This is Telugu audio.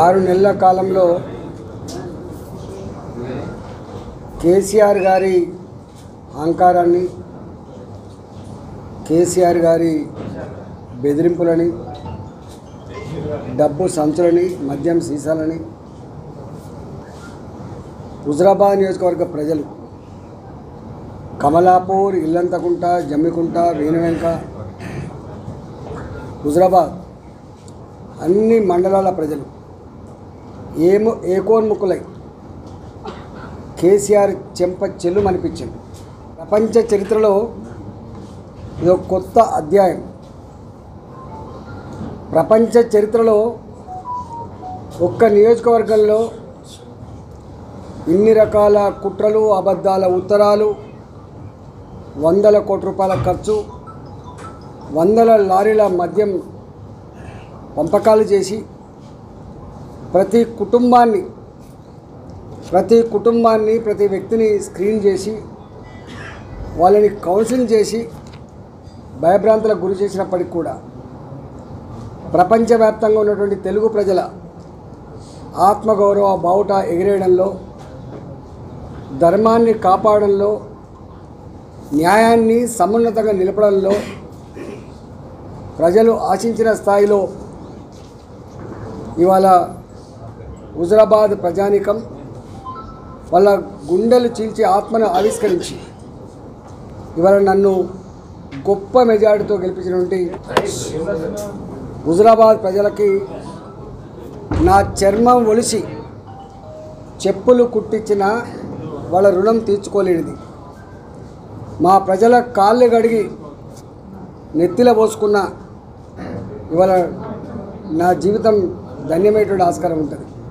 ఆరు నెలల కాలంలో కేసీఆర్ గారి అహంకారాన్ని కేసీఆర్ గారి బెదిరింపులని డబ్బు సంచులని మద్యం సీసాలని హుజరాబాద్ నియోజకవర్గ ప్రజలు కమలాపూర్ ఇల్లంతకుంట జమ్మికుంట వేణువెంక హుజరాబాద్ అన్ని మండలాల ప్రజలు ఏమో ఏకోన్ముఖులై కేసీఆర్ చెంప చెల్లు అనిపించింది ప్రపంచ చరిత్రలో ఇది ఒక కొత్త అధ్యాయం ప్రపంచ చరిత్రలో ఒక్క నియోజకవర్గంలో ఇన్ని రకాల కుట్రలు అబద్ధాల ఉత్తరాలు వందల కోట్ల రూపాయల ఖర్చు వందల లారీల మద్యం పంపకాలు చేసి ప్రతి కుటుంబాన్ని ప్రతి కుటుంబాన్ని ప్రతి వ్యక్తిని స్క్రీన్ చేసి వాళ్ళని కౌన్సిలింగ్ చేసి భయభ్రాంతులకు గురి చేసినప్పటికి కూడా ప్రపంచవ్యాప్తంగా ఉన్నటువంటి తెలుగు ప్రజల ఆత్మగౌరవ బావుట ఎగిరేయడంలో ధర్మాన్ని కాపాడంలో న్యాయాన్ని సమున్నతంగా నిలపడంలో ప్రజలు ఆశించిన స్థాయిలో ఇవాళ హుజరాబాద్ ప్రజానికం వాళ్ళ గుండెలు చీల్చి ఆత్మను ఆవిష్కరించి ఇవాళ నన్ను గొప్ప మెజారిటీతో గెలిపించినటువంటి హుజరాబాద్ ప్రజలకి నా చర్మం ఒలిసి చెప్పులు కుట్టించిన వాళ్ళ రుణం తీర్చుకోలేనిది మా ప్రజల కాళ్ళు గడిగి నెత్తిల పోసుకున్న ఇవాళ నా జీవితం ధన్యమైనటువంటి ఆస్కారం ఉంటుంది